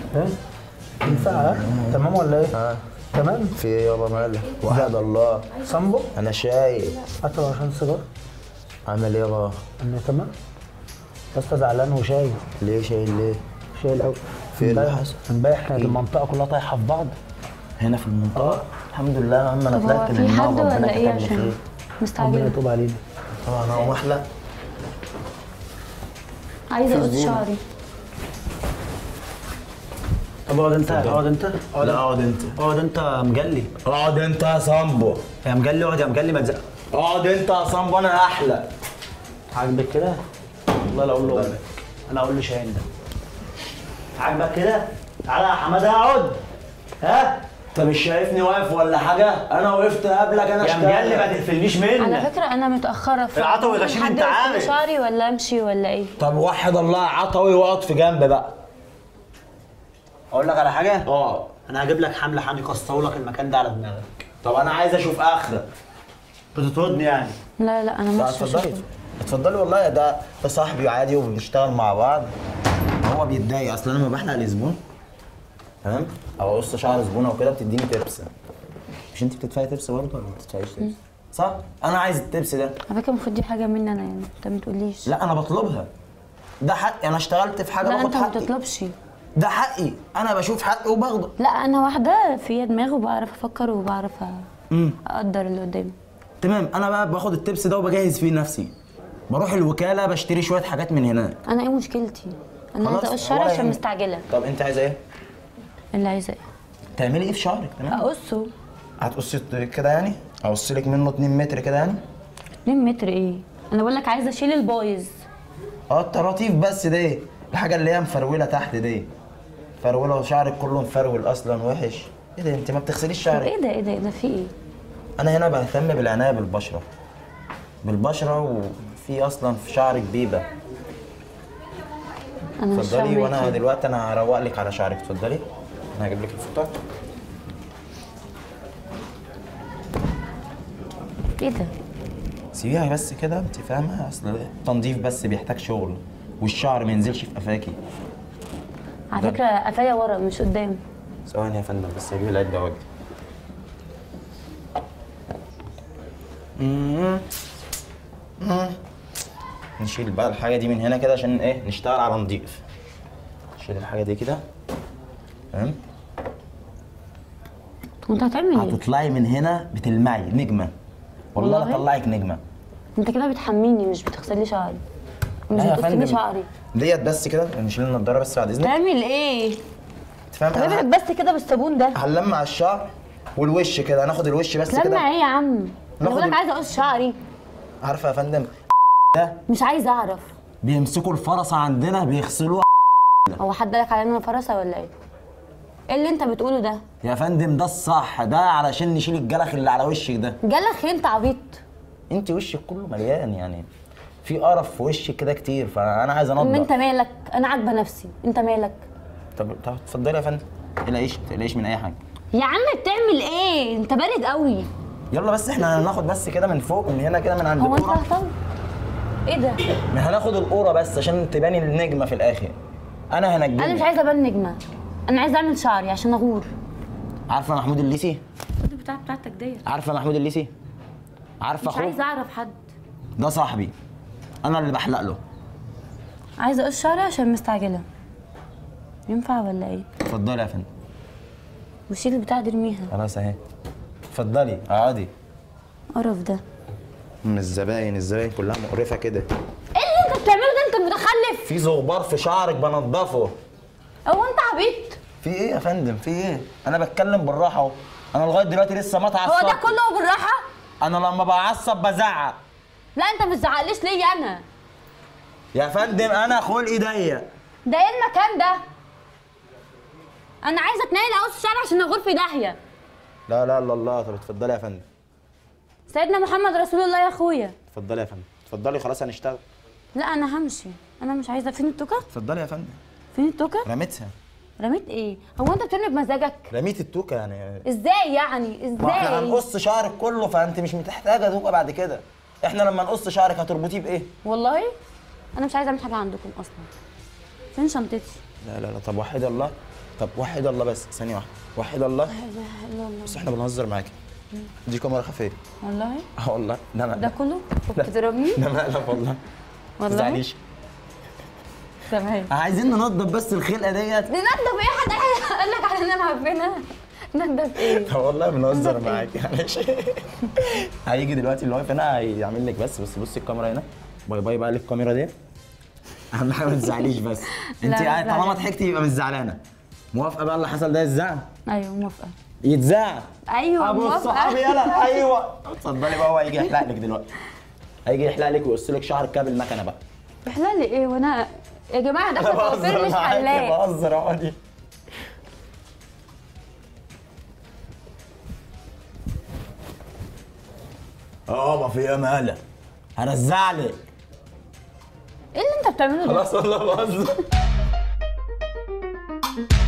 ايه ينفع ها تمام ولا ايه ها تمام في ايه يابا مالك وحد الله صنبو انا شايف هات له عشان سيجاره عامل ايه يابا انه تمام يا اسطى زعلان وشايل ليه شايل ليه شايل قوي في اللي امبارح- حصل؟ امبارح كانت المنطقه كلها طايحه في بعض هنا في المنطقه الحمد لله يا عم انا طب هو طلعت في من حد النار ربنا ولا ايه كتب لي عشان خير ربنا مستعجله يتوب علينا طبعا انا هقوم احلق عايزه اقص شعري طب اقعد انت اقعد انت لا اقعد انت اقعد انت مجلي اقعد انت يا صامبو يا مجلي اقعد يا مجلي ما تزق اقعد انت يا صامبو انا احلق عاجبك كده والله لا اقول له أمك. انا اقول لشاهين ده عاجبك كده تعالى يا حماده اقعد ها انت مش شايفني واقف ولا حاجه انا وقفت قبلك انا يا مجلي ما تقفلنيش على منك فكره انا متاخره في العطوي غشيم حد انت يقص لي عارف. شعري ولا امشي ولا ايه طب وحد الله يا عطوي واقعد في جنب بقى اقول لك على حاجه اه انا هجيب لك حمل حامي يكسروا لك المكان ده على دماغك طب انا عايز اشوف اخرك بتطردني يعني لا لا انا لا مش اتفضلي اتفضلي والله ده ده صاحبي عادي وبنشتغل مع بعض هو بيتضايق اصل انا لما بحلق لزبون تمام او اقص شعر زبونه وكده بتديني تبس مش انت بتدفعي تبس برضه ولا ما بتدفعيش تبس؟ صح؟ انا عايز التبس ده على فكره المفروض دي حاجه مني انا يعني انت ما تقوليش لا انا بطلبها ده حقي انا اشتغلت في حاجه لا باخد انت ما حقي بتطلبش ده حقي انا بشوف حقي وباخده لا انا واحده فيا دماغ وبعرف افكر وبعرف أ- امم اقدر اللي قدامي تمام انا بقى باخد التبس ده وبجهز فيه نفسي بروح الوكاله بشتري شويه حاجات من هناك انا ايه مشكلتي انا خلاص، عايزه اقص شعري ولا عشان يهمك. مستعجله طب انت عايزه ايه؟ اللي عايزه ايه تعملي ايه في شعرك تمام؟ اقصه هتقصي كده يعني؟ اقص لك منه 2 متر كده يعني؟ 2 متر ايه انا بقول لك عايزه اشيل البايظ اه الطراطيف بس دي الحاجه اللي هي مفروله تحت دي مفروله وشعرك كله مفرول اصلا وحش ايه ده انت ما بتغسليش طب شعرك ايه ده ايه ده ايه ده في ايه انا هنا بهتم بالعنايه بالبشره بالبشره وفي اصلا في شعرك بيبه انا مش اتفضلي فاهمة وانا إيه. دلوقتي انا هروق لك على شعرك اتفضلي انا هجيب لك الفوطه ايه ده سيبيها بس كده انت فاهمه اصل التنظيف بس بيحتاج شغل والشعر ما ينزلش في قفاكي على فكره قفايا ورا مش قدام ثواني يا فندم بس هجيب العده واجي مم. مم. نشيل بقى الحاجه دي من هنا كده عشان ايه نشتغل على نضيف نشيل الحاجه دي كده تمام وانت هتعمل ايه هتطلعي من هنا بتلمعي نجمه والله والله؟ لا اطلعك نجمه انت كده بتحميني مش بتغسلي شعري مش لا يا بتقص لي فندم. شعري ديت بس كده نشيل النضاره بس بعد اذنك تعمل ايه انت فاهم طب أنا ابعد بس كده بالصابون ده هنلمع الشعر والوش كده هناخد الوش بس لما كده ايه يا عم انا ناخد بقول لك ال- عايزه اقص شعري عارفه يا فندم ده مش عايزه اعرف بيمسكوا الفرصه عندنا بيغسلوها هو حد قالك على ان انا فرسه ولا ايه ايه اللي انت بتقوله ده يا فندم ده الصح ده علشان نشيل الجلخ اللي على وشك ده جالك انت عبيط انت وشك كله مليان يعني في قرف في وشك كده كتير فانا عايز ام انت انضف مالك انا عاجبه نفسي انت مالك طب طب اتفضلي يا فندم تقلقيش تقلقيش من اي حاجه يا عم بتعمل ايه انت بارد قوي يلا بس احنا هناخد بس كده من فوق من هنا كده من عند هو انت القوره هتطول ايه ده هناخد القوره بس عشان تباني النجمه في الاخر انا انا مش هنجمك عايزه ابان نجمه انا عايزه اعمل شعري عشان اغور عارفه محمود الليثي خد بتاع بتاعتك ديت عارفه محمود الليثي عارفه مش اخوه عايزه اعرف حد ده صاحبي انا اللي بحلق له عايزه اقص شعري عشان مستعجله ينفع ولا ايه اتفضلي يا فندم وشيل البتاع دي ارميها خلاص اهي اتفضلي اقعدي قرف ده من الزباين الزباين كلها مقرفه كده ايه اللي انت بتعمله ده انت متخلف في زغبار في شعرك بنضفه هو انت عبيط في ايه يا فندم في ايه انا بتكلم بالراحه اهو انا لغايه دلوقتي لسه ما هو اتعصبت ده كله بالراحه انا لما بعصب بزعق لا انت ما تزعقليش ليا انا يا فندم انا خلقي ضيق ده ايه المكان ده انا عايزه اتنقل اقص شعري عشان اغور في داهيه لا لا لا الله طب اتفضلي يا فندم سيدنا محمد رسول الله يا اخويا اتفضلي يا فندم اتفضلي خلاص هنشتغل لا انا همشي انا مش عايزه فين التوكه اتفضلي يا فندم فين التوكه رميتها رميت ايه هو انت بترمي بمزاجك رميت التوكه يعني ازاي يعني ما احنا ازاي هنقص شعرك كله فانت مش محتاجه توكه بعد كده احنا لما نقص شعرك هتربطيه بايه والله انا مش عايزه اعمل حاجه عندكم اصلا فين شنطتي لا لا لا طب وحد الله طب وحد الله بس ثانيه واحده وحد الله لا اله الا الله بس احنا بنهزر معاكي دي كاميرا خفيه والله اه والله لا لا ده كله وبتضربني ده مقلب والله ما والله تزعليش تمام عايزين ننضف بس الخلقه ديت ننضف ايه حد قال لك على انا معفنه ننضف ايه طب والله بنهزر ننضف إيه؟ معاكي معلش هيجي دلوقتي اللي واقف هنا هيعمل لك بس بس بصي الكاميرا هنا باي باي بقى للكاميرا دي اهم حاجه ما تزعليش بس انت لا، لا، طالما لا. ضحكتي يبقى مش زعلانه موافقه بقى اللي حصل ده يتزعل ايوه موافقه يتزعل ايوه ابو موافقه الصحابي يلا ايوه اتفضلي بقى هو هيجي يحلق لك دلوقتي هيجي يحلق لك ويقص لك شعرك كده بالمكنه بقى احلال لي ايه وانا يا جماعه ده كوافير مش معاكي، حلاق بهزر اقعدي اه ما في مالك هرزعلك ايه اللي انت بتعمله ده خلاص والله بهزر